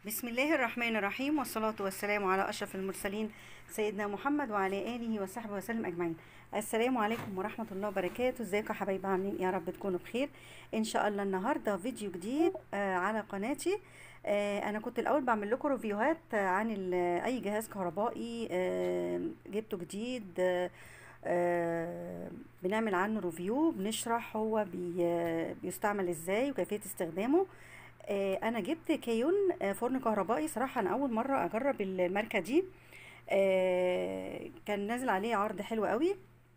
بسم الله الرحمن الرحيم والصلاة والسلام على أشرف المرسلين سيدنا محمد وعلى آله وصحبه وسلم أجمعين السلام عليكم ورحمة الله وبركاته ازيكم يا حبايبي عاملين إيه؟ يا رب تكونوا بخير إن شاء الله النهاردة فيديو جديد آه على قناتي آه أنا كنت الأول بعمل لكم ريفيوهات آه عن ال- أي جهاز كهربائي آه جبته جديد آه آه بنعمل عنه ريفيو بنشرح هو بي آه، بيستعمل ازاي وكيفية استخدامه آه، انا جبت كيون آه، فرن كهربائي صراحة انا اول مرة اجرب الماركة دي آه، كان نازل عليه عرض حلو قوي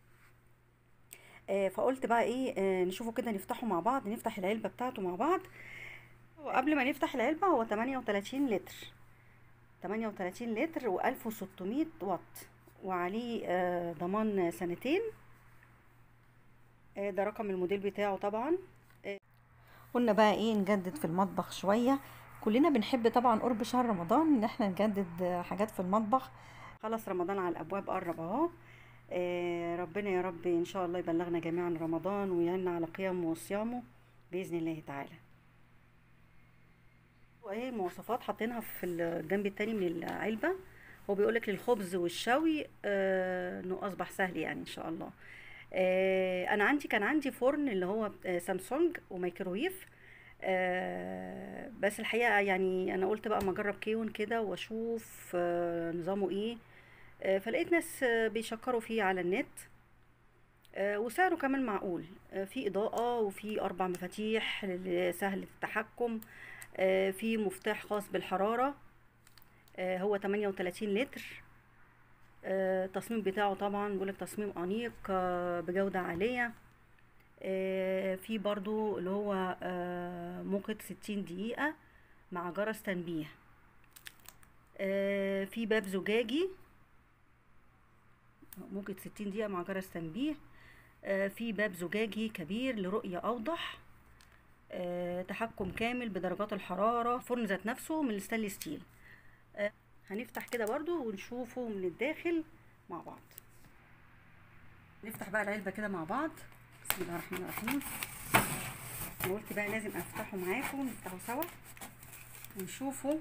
آه، فقلت بقى ايه آه، نشوفه كده نفتحه مع بعض نفتح العلبة بتاعته مع بعض وقبل ما نفتح العلبة هو 38 لتر 38 لتر و1600 واط وعليه آه، ضمان سنتين آه، ده رقم الموديل بتاعه طبعا قلنا بقى ايه نجدد في المطبخ شوية كلنا بنحب طبعا قرب شهر رمضان ان احنا نجدد حاجات في المطبخ خلاص رمضان على الابواب قرب اهو آه، ربنا يا رب ان شاء الله يبلغنا جميعا رمضان ويعيننا على قيامه وصيامه باذن الله تعالى وايه المواصفات حاطينها في الجنب التاني من العلبة هو بيقولك للخبز والشوي آه، انه اصبح سهل يعني ان شاء الله آه، انا عندي كان عندي فرن اللي هو آه، سامسونج وميكروويف آه، بس الحقيقة يعني انا قلت بقى ما اجرب كيون كده واشوف آه، نظامه ايه آه، فلقيت ناس آه، بيشكروا فيه على النت آه، وسعره كمان معقول آه، في إضاءة وفي أربع مفاتيح ل- سهل التحكم آه، في مفتاح خاص بالحرارة آه، هو 38 لتر آه، التصميم بتاعه طبعا بيقولك تصميم أنيق آه، بجودة عالية آه، في برضو اللي هو آه، موقد 60 دقيقة مع جرس تنبيه آه، في باب زجاجي موجة 60 دقيقة مع جرس تنبيه آه، في باب زجاجي كبير لرؤية أوضح آه، تحكم كامل بدرجات الحرارة فرن ذات نفسه من الستانلس ستيل آه، هنفتح كده برضو ونشوفه من الداخل مع بعض نفتح بقى العلبة كده مع بعض بسم الله الرحمن الرحيم أنا قلت بقى لازم أفتحه معاكم نفتحه سوا ونشوفه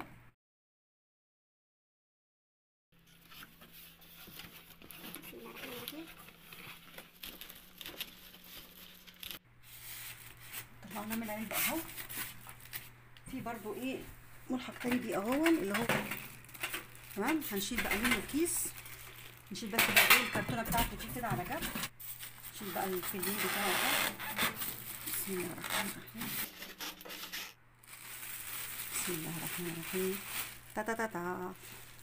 طلعنا من العلبة اهو في برضو ايه ملحق تاني دي اهو اللي هو تمام هنشيل بقى منه الكيس نشيل بس بقى ايه الكرتونة بتاعته دي كده على جنب نشيل بقى الفيلين بتاعه ده بسم الله الرحمن الرحيم بسم الله الرحمن الرحيم تا تا تا تا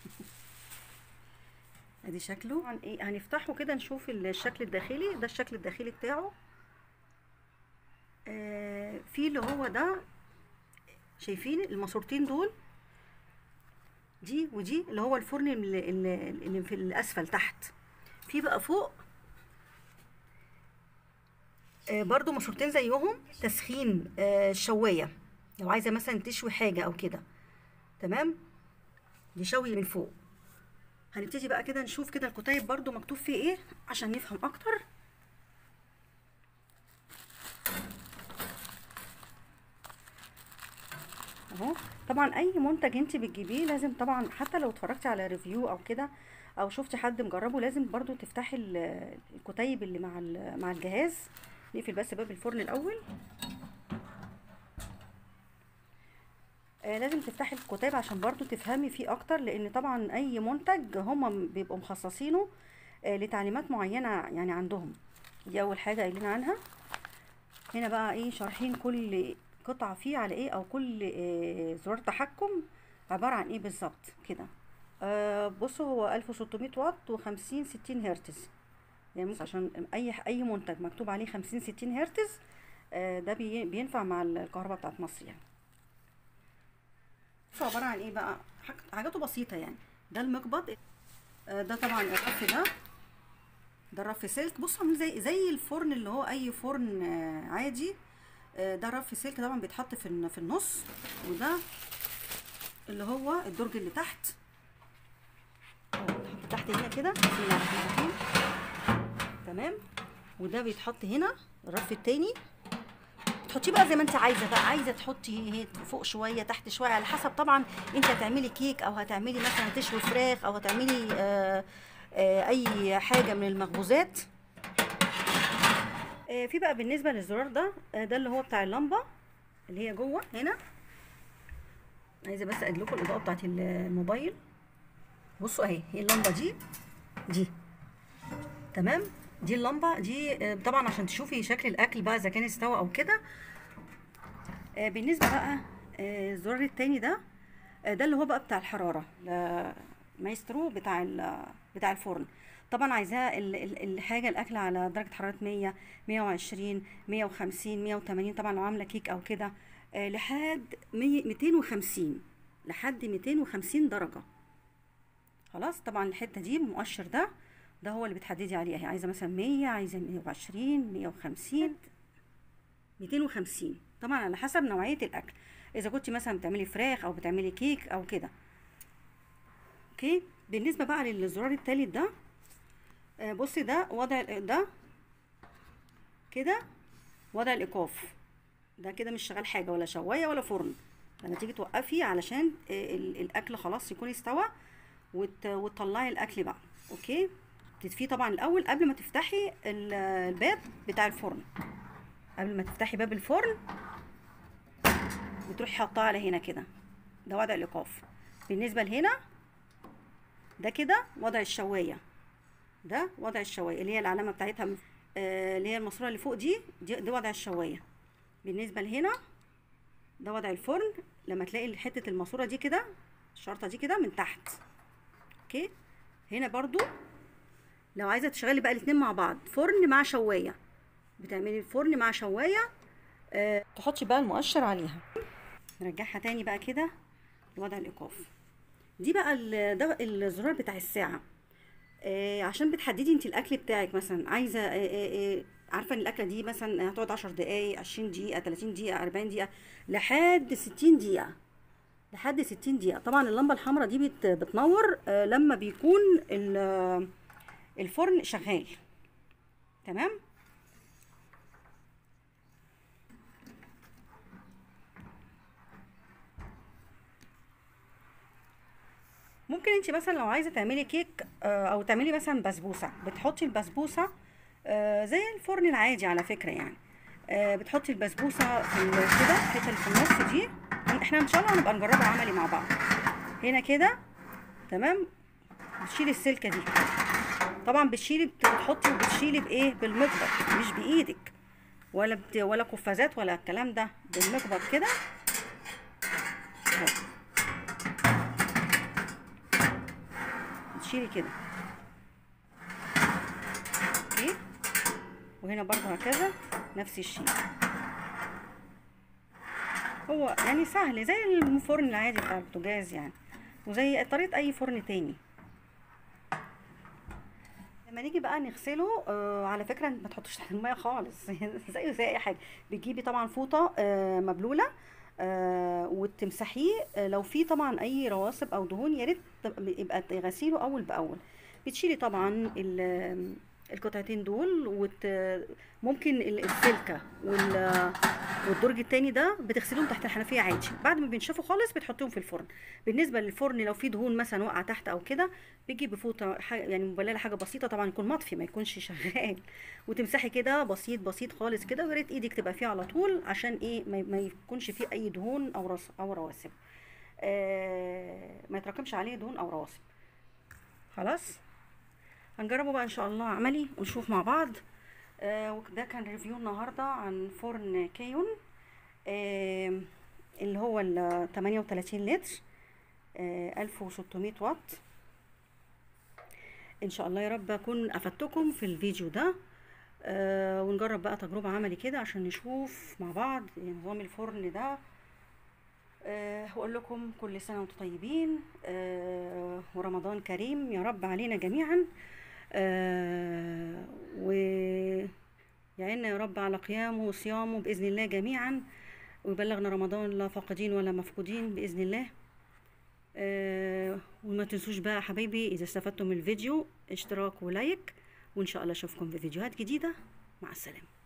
ادي شكله طبعا ايه هنفتحه كده نشوف الشكل الداخلي ده الشكل الداخلي بتاعه آه، في اللي هو ده شايفين الماسورتين دول دي ودي اللي هو الفرن اللي, اللي اللي في الاسفل تحت في بقى فوق آه، برضو ماسورتين زيهم تسخين آه، الشوايه لو عايزه مثلا تشوي حاجه او كده تمام دي شوي من فوق هنبتدي بقى كده نشوف كده الكتيب برضو مكتوب فيه ايه عشان نفهم اكتر اهو طبعا اي منتج انت بتجيبيه لازم طبعا حتى لو اتفرجتي على ريفيو او كده او شفتي حد مجربه لازم برضو تفتحي ال- الكتيب اللي مع ال- مع الجهاز نقفل بس باب الفرن الاول آه لازم تفتحي الكتاب عشان برضو تفهمي فيه اكتر لان طبعا اي منتج هم بيبقوا مخصصينه آه لتعليمات معينة يعني عندهم دي اول حاجة قايلين عنها هنا بقى ايه شارحين كل قطعة فيه على ايه او كل آه زرار تحكم عبارة عن ايه بالظبط كده آه بصوا هو 1600 واط و50 60 هرتز يعني ممكن عشان اي اي منتج مكتوب عليه 50 60 هرتز آه ده بي- بينفع مع الكهرباء بتاعت مصر يعني بصوا عبارة عن ايه بقى حاج- حاجاته بسيطة يعني ده المقبض آه ده طبعا الرف ده ده الرف سلك بص عامل زي زي الفرن اللي هو اي فرن آه، عادي آه، ده رف سلك طبعا بيتحط في الن- في النص وده اللي هو الدرج اللي تحت أهو بيتحط تحت هنا كده بسم الله الرحمن الرحيم تمام وده بيتحط هنا الرف التاني تحطيه بقى زي ما انت عايزه بقى عايزه تحطي هي فوق شويه تحت شويه على حسب طبعا انت هتعملي كيك او هتعملي مثلا تشوي فراخ او هتعملي آه آه اي حاجه من المخبوزات آه في بقى بالنسبه للزرار ده آه ده اللي هو بتاع اللمبه اللي هي جوه هنا عايزه بس ادي لكم الاضاءه بتاعت الموبايل بصوا اهي هي اللمبه دي دي تمام دي اللمبه دي آه، طبعا عشان تشوفي شكل الاكل بقى اذا كان استوى او كده آه، بالنسبه بقى آه، الزرار التاني ده آه، ده اللي هو بقى بتاع الحراره لا- مايسترو بتاع ال- بتاع الفرن طبعا عايزاه ال- ال- الحاجه الاكل على درجه حراره 100 120 150 180 طبعا لو عامله كيك او كده آه، لحد 100 250 لحد 250 درجه خلاص طبعا الحته دي المؤشر ده ده هو اللي بتحددي عليه اهي عايزه مثلا 100 عايزه 120 150 250 طبعا على حسب نوعيه الاكل اذا كنت مثلا بتعملي فراخ او بتعملي كيك او كده اوكي بالنسبه بقى للزرار التالت ده آه، بصي ده وضع ال- ده كده وضع الايقاف ده كده مش شغال حاجه ولا شوايه ولا فرن لما تيجي توقفي علشان آه، ال- الاكل خلاص يكون استوى وت... وتطلعي الاكل بقى اوكي تطفيه طبعا الاول قبل ما تفتحي ال- الباب بتاع الفرن قبل ما تفتحي باب الفرن بتروحي حاطاه على هنا كده ده وضع الايقاف بالنسبه لهنا ده كده وضع الشوايه ده وضع الشوايه اللي هي العلامه بتاعتها آه، اللي هي الماسوره اللي فوق دي دي, دي وضع الشوايه بالنسبه لهنا ده وضع الفرن لما تلاقي حته الماسوره دي كده الشرطه دي كده من تحت اوكي هنا برضو لو عايزه تشغلي بقى الاتنين مع بعض فرن مع شوايه بتعملي الفرن مع شوايه أه تحطي بقى المؤشر عليها نرجعها تاني بقى كده لوضع الايقاف دي بقى ال- ده الزرار بتاع الساعه آه عشان بتحددي انت الاكل بتاعك مثلا عايزه آه آه آه عارفه ان الاكله دي مثلا هتقعد 10 دقائق 20 دقيقه 30 دقيقه 40 دقيقه لحد 60 دقيقه لحد 60 دقيقه طبعا اللمبه الحمراء دي بت بتنور آه لما بيكون ال- الفرن شغال تمام ممكن انت مثلا لو عايزه تعملي كيك آه، او تعملي مثلا بسبوسه بتحطي البسبوسه آه، زي الفرن العادي على فكره يعني آه، بتحطي البسبوسه في ال- كده الحته اللي في النص دي احنا ان شاء الله هنبقى نجربها عملي مع بعض هنا كده تمام بتشيلي السلكه دي طبعا بتشيلي بتحطي وبتشيلي بايه بالمقبض مش بايدك ولا بت... ولا قفازات ولا الكلام ده بالمقبض كده اهو. بتشيلي كده اوكي وهنا برضه هكذا نفس الشيء هو يعني سهل زي الفرن العادي بتاع البوتاجاز يعني وزي طريقة أي فرن تاني لما نيجي بقى نغسله آه على فكرة ما تحطوش تحت المية خالص زيه زي أي حاجة بتجيبي طبعا فوطة آه مبلولة آه وتمسحيه آه لو في طبعا أي رواسب أو دهون يا ريت تبقى- يبقى غسيله أول بأول بتشيلي طبعا ال- القطعتين دول وت... ممكن ال- السلكة وال... والدرج التاني ده بتغسليهم تحت الحنفية عادي بعد ما بينشفوا خالص بتحطيهم في الفرن بالنسبة للفرن لو في دهون مثلا واقعة تحت او كده بتجيبي فوطة حاجة يعني مبللة حاجة بسيطة طبعا يكون مطفي ما يكونش شغال وتمسحي كده بسيط بسيط خالص كده ويا ريت ايدك تبقى فيه على طول عشان ايه ما, ما يكونش فيه اي دهون او رس او رواسب آه ما يتراكمش عليه دهون او رواسب خلاص هنجربه بقى ان شاء الله عملي ونشوف مع بعض آه وده كان ريفيو النهارده عن فرن كيون آه اللي هو ال 38 لتر آه 1600 واط ان شاء الله يا رب اكون افدتكم في الفيديو ده آه ونجرب بقى تجربة عملي كده عشان نشوف مع بعض نظام الفرن ده آه واقول لكم كل سنة وانتم طيبين آه ورمضان كريم يا رب علينا جميعا آه ويعيننا يا رب على قيامه وصيامه بإذن الله جميعا ويبلغنا رمضان لا فاقدين ولا مفقودين بإذن الله آه وما تنسوش بقى يا حبايبي إذا استفدتم من الفيديو اشتراك ولايك وإن شاء الله أشوفكم في فيديوهات جديدة مع السلامة